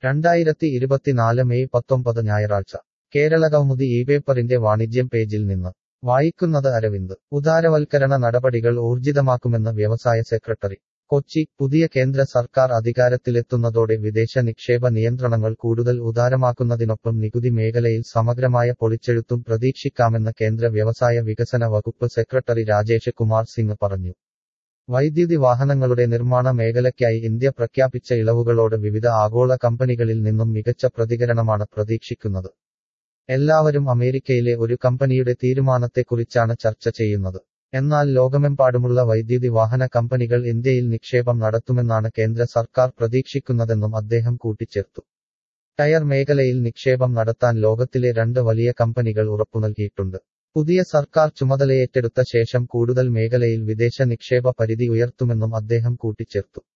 രണ്ടായിരത്തി ഇരുപത്തിനാല് മെയ് പത്തൊമ്പത് ഞായറാഴ്ച കേരളകൗമുദി ഈ പേപ്പറിന്റെ വാണിജ്യം പേജിൽ നിന്ന് വായിക്കുന്നത് അരവിന്ദ് ഉദാരവൽക്കരണ നടപടികൾ ഊർജിതമാക്കുമെന്ന് വ്യവസായ സെക്രട്ടറി കൊച്ചി പുതിയ കേന്ദ്ര സർക്കാർ അധികാരത്തിലെത്തുന്നതോടെ വിദേശ നിക്ഷേപ നിയന്ത്രണങ്ങൾ കൂടുതൽ ഉദാരമാക്കുന്നതിനൊപ്പം നികുതി മേഖലയിൽ സമഗ്രമായ പൊളിച്ചെഴുത്തും പ്രതീക്ഷിക്കാമെന്ന് കേന്ദ്ര വ്യവസായ വികസന വകുപ്പ് സെക്രട്ടറി രാജേഷ് കുമാർ സിംഗ് പറഞ്ഞു വൈദ്യുതി വാഹനങ്ങളുടെ നിർമ്മാണ മേഖലയ്ക്കായി ഇന്ത്യ പ്രഖ്യാപിച്ച ഇളവുകളോട് വിവിധ ആഗോള കമ്പനികളിൽ നിന്നും മികച്ച പ്രതികരണമാണ് പ്രതീക്ഷിക്കുന്നത് എല്ലാവരും അമേരിക്കയിലെ ഒരു കമ്പനിയുടെ തീരുമാനത്തെക്കുറിച്ചാണ് ചർച്ച ചെയ്യുന്നത് എന്നാൽ ലോകമെമ്പാടുമുള്ള വൈദ്യുതി വാഹന കമ്പനികൾ ഇന്ത്യയിൽ നിക്ഷേപം നടത്തുമെന്നാണ് കേന്ദ്ര സർക്കാർ പ്രതീക്ഷിക്കുന്നതെന്നും അദ്ദേഹം കൂട്ടിച്ചേർത്തു ടയർ മേഖലയിൽ നിക്ഷേപം നടത്താൻ ലോകത്തിലെ രണ്ട് വലിയ കമ്പനികൾ ഉറപ്പുനൽകിയിട്ടുണ്ട് പുതിയ സർക്കാർ ചുമതലയേറ്റെടുത്ത ശേഷം കൂടുതൽ മേഖലയിൽ വിദേശ നിക്ഷേപ പരിധി ഉയർത്തുമെന്നും അദ്ദേഹം കൂട്ടിച്ചേർത്തു